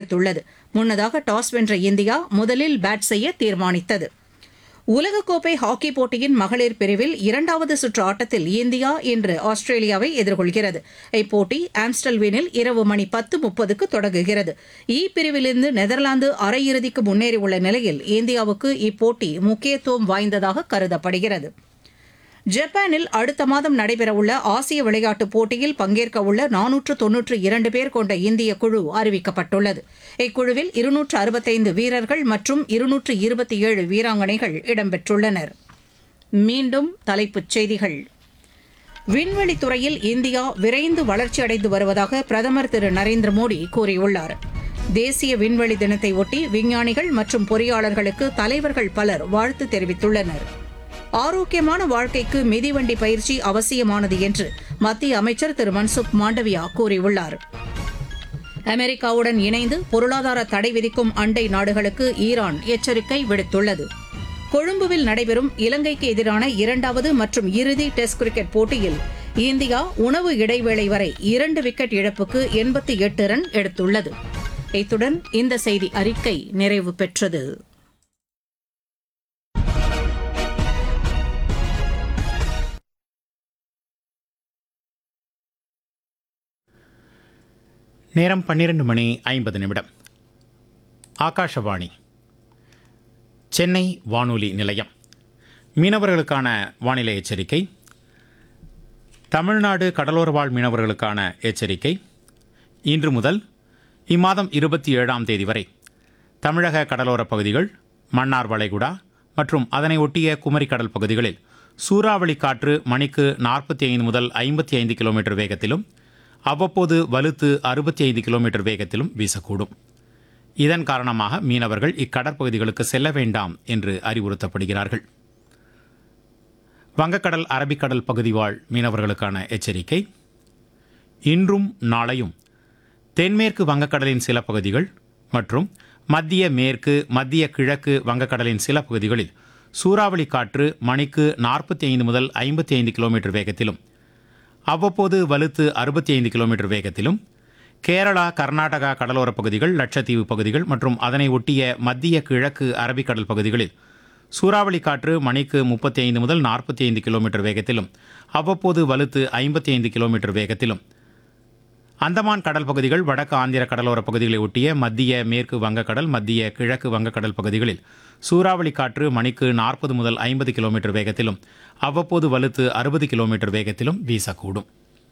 எடுத்துள்ளது முன்னதாக டாஸ் வென்ற இந்தியா முதலில் பேட் செய்ய தீர்மானித்தது உலகக்கோப்பை ஹாக்கி போட்டியின் மகளிர் பிரிவில் இரண்டாவது சுற்று ஆட்டத்தில் இந்தியா இன்று ஆஸ்திரேலியாவை எதிர்கொள்கிறது இப்போட்டி ஆம்ஸ்டல்வீனில் இரவு மணி பத்து முப்பதுக்கு தொடங்குகிறது இ பிரிவிலிருந்து நெதர்லாந்து அரையிறுதிக்கு முன்னேறியுள்ள நிலையில் இந்தியாவுக்கு இப்போட்டி முக்கியத்துவம் வாய்ந்ததாக கருதப்படுகிறது ஜப்பானில் அடுத்த மாதம் நடைபெறவுள்ள ஆசிய விளையாட்டுப் போட்டியில் பங்கேற்க உள்ள நானூற்று தொன்னூற்று இரண்டு பேர் கொண்ட இந்திய குழு அறிவிக்கப்பட்டுள்ளது இக்குழுவில் இருநூற்று அறுபத்தைந்து வீரர்கள் மற்றும் இருநூற்று இருபத்தி ஏழு வீராங்கனைகள் இடம்பெற்றுள்ளனர் மீண்டும் தலைப்புச் செய்திகள் விண்வெளித்துறையில் இந்தியா விரைந்து வளர்ச்சியடைந்து வருவதாக பிரதமர் திரு நரேந்திர மோடி கூறியுள்ளார் தேசிய விண்வெளி தினத்தை ஒட்டி விஞ்ஞானிகள் மற்றும் பொறியாளர்களுக்கு தலைவர்கள் பலர் வாழ்த்து தெரிவித்துள்ளனா் ஆரோக்கியமான வாழ்க்கைக்கு மிதிவண்டி பயிற்சி அவசியமானது என்று மத்திய அமைச்சர் திரு மன்சுக் மாண்டவியா கூறியுள்ளார் அமெரிக்காவுடன் இணைந்து பொருளாதார தடை விதிக்கும் அண்டை நாடுகளுக்கு ஈரான் எச்சரிக்கை விடுத்துள்ளது கொழும்புவில் நடைபெறும் இலங்கைக்கு எதிரான இரண்டாவது மற்றும் இறுதி டெஸ்ட் கிரிக்கெட் போட்டியில் இந்தியா உணவு இடைவேளை வரை இரண்டு விக்கெட் இழப்புக்கு எண்பத்தி எட்டு ரன் எடுத்துள்ளது இத்துடன் இந்த செய்தி அறிக்கை நிறைவு பெற்றது நேரம் பன்னிரண்டு மணி ஐம்பது நிமிடம் ஆகாஷவாணி சென்னை வானொலி நிலையம் மீனவர்களுக்கான வானிலை எச்சரிக்கை தமிழ்நாடு கடலோர வாழ் மீனவர்களுக்கான எச்சரிக்கை இன்று முதல் இம்மாதம் இருபத்தி ஏழாம் தேதி வரை தமிழக கடலோரப் பகுதிகள் மன்னார் வளைகுடா மற்றும் அதனை ஒட்டிய குமரி கடல் பகுதிகளில் சூறாவளி காற்று மணிக்கு நாற்பத்தி ஐந்து முதல் ஐம்பத்தி ஐந்து கிலோமீட்டர் வேகத்திலும் அவ்வப்போது வலுத்து அறுபத்தி ஐந்து கிலோமீட்டர் வேகத்திலும் வீசக்கூடும் இதன் காரணமாக மீனவர்கள் இக்கடற்பகுதிகளுக்கு செல்ல வேண்டாம் என்று அறிவுறுத்தப்படுகிறார்கள் வங்கக்கடல் அரபிக்கடல் பகுதி வாழ் மீனவர்களுக்கான எச்சரிக்கை இன்றும் நாளையும் தென்மேற்கு வங்கக்கடலின் சில பகுதிகள் மற்றும் மத்திய மேற்கு மத்திய கிழக்கு வங்கக்கடலின் சில பகுதிகளில் சூறாவளி காற்று மணிக்கு நாற்பத்தி ஐந்து முதல் ஐம்பத்தி ஐந்து கிலோமீட்டர் வேகத்திலும் அவ்வப்போது வலுத்து அறுபத்தி ஐந்து கிலோமீட்டர் வேகத்திலும் கேரளா கர்நாடகா கடலோரப் பகுதிகள் லட்சத்தீவு பகுதிகள் மற்றும் அதனை ஒட்டிய மத்திய கிழக்கு அரபிக்கடல் பகுதிகளில் சூறாவளி காற்று மணிக்கு முப்பத்தி ஐந்து முதல் நாற்பத்தி ஐந்து கிலோமீட்டர் வேகத்திலும் அவ்வப்போது வலுத்து ஐம்பத்தி ஐந்து கிலோமீட்டர் வேகத்திலும் அந்தமான் கடல் பகுதிகள் வடக்கு ஆந்திர கடலோரப் பகுதிகளை ஒட்டிய மத்திய மேற்கு வங்கக்கடல் மத்திய கிழக்கு வங்கக்கடல் பகுதிகளில் சூறாவளி காற்று மணிக்கு நாற்பது முதல் ஐம்பது கிலோமீட்டர் வேகத்திலும் அவ்வப்போது வலுத்து அறுபது கிலோமீட்டர் வேகத்திலும் வீசக்கூடும்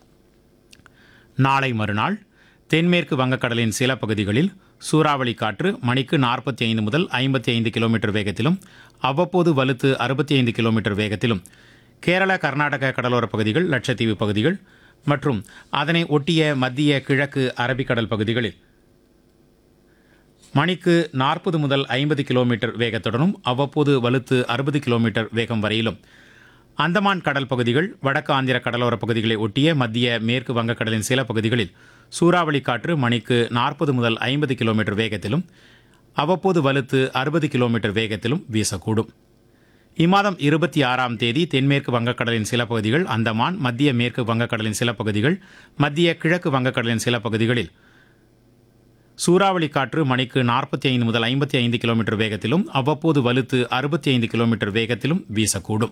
நாளை மறுநாள் தென்மேற்கு வங்கக்கடலின் சில பகுதிகளில் சூறாவளி காற்று மணிக்கு நாற்பத்தி ஐந்து முதல் ஐம்பத்தி ஐந்து கிலோமீட்டர் வேகத்திலும் அவ்வப்போது வலுத்து அறுபத்தி ஐந்து கிலோமீட்டர் வேகத்திலும் கேரள கர்நாடக கடலோரப் பகுதிகள் லட்சத்தீவு பகுதிகள் மற்றும் அதனை ஒட்டிய மத்திய கிழக்கு அரபிக்கடல் பகுதிகளில் மணிக்கு நாற்பது முதல் ஐம்பது கிலோமீட்டர் வேகத்துடனும் அவ்வப்போது வலுத்து அறுபது கிலோமீட்டர் வேகம் வரையிலும் அந்தமான் கடல் பகுதிகள் வடக்கு ஆந்திர கடலோரப் பகுதிகளை ஒட்டிய மத்திய மேற்கு வங்கக்கடலின் சில பகுதிகளில் சூறாவளி காற்று மணிக்கு நாற்பது முதல் ஐம்பது கிலோமீட்டர் வேகத்திலும் அவ்வப்போது வலுத்து அறுபது கிலோமீட்டர் வேகத்திலும் வீசக்கூடும் இம்மாதம் இருபத்தி ஆறாம் தேதி தென்மேற்கு வங்கக்கடலின் சில பகுதிகள் அந்தமான் மத்திய மேற்கு வங்கக்கடலின் சில பகுதிகள் மத்திய கிழக்கு வங்கக்கடலின் சில பகுதிகளில் சூறாவளி காற்று மணிக்கு நாற்பத்தி ஐந்து முதல் ஐம்பத்தி ஐந்து கிலோமீட்டர் வேகத்திலும் அவ்வப்போது வலுத்து அறுபத்தி ஐந்து கிலோமீட்டர் வேகத்திலும் வீசக்கூடும்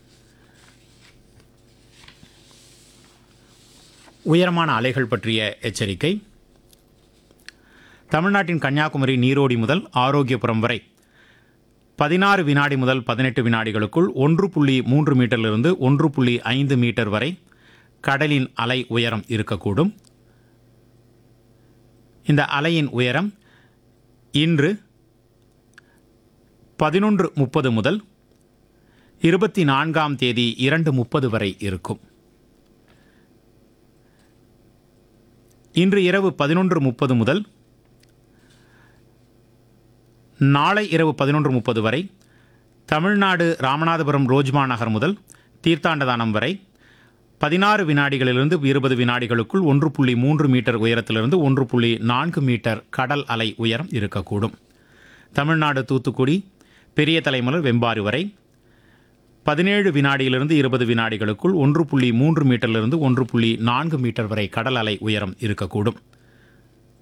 உயரமான அலைகள் பற்றிய எச்சரிக்கை தமிழ்நாட்டின் கன்னியாகுமரி நீரோடி முதல் ஆரோக்கியபுரம் வரை பதினாறு வினாடி முதல் பதினெட்டு வினாடிகளுக்குள் ஒன்று புள்ளி மூன்று மீட்டரிலிருந்து ஒன்று புள்ளி ஐந்து மீட்டர் வரை கடலின் அலை உயரம் இருக்கக்கூடும் இந்த அலையின் உயரம் இன்று பதினொன்று முப்பது முதல் இருபத்தி நான்காம் தேதி இரண்டு முப்பது வரை இருக்கும் இன்று இரவு பதினொன்று முப்பது முதல் நாளை இரவு பதினொன்று முப்பது வரை தமிழ்நாடு ராமநாதபுரம் ரோஜ்மா நகர் முதல் தீர்த்தாண்டதானம் வரை பதினாறு வினாடிகளிலிருந்து இருபது வினாடிகளுக்குள் ஒன்று புள்ளி மூன்று மீட்டர் உயரத்திலிருந்து ஒன்று புள்ளி நான்கு மீட்டர் கடல் அலை உயரம் இருக்கக்கூடும் தமிழ்நாடு தூத்துக்குடி பெரிய தலைமலர் வெம்பாறு வரை பதினேழு வினாடியிலிருந்து இருபது வினாடிகளுக்குள் ஒன்று புள்ளி மூன்று மீட்டரிலிருந்து ஒன்று புள்ளி நான்கு மீட்டர் வரை கடல் அலை உயரம் இருக்கக்கூடும்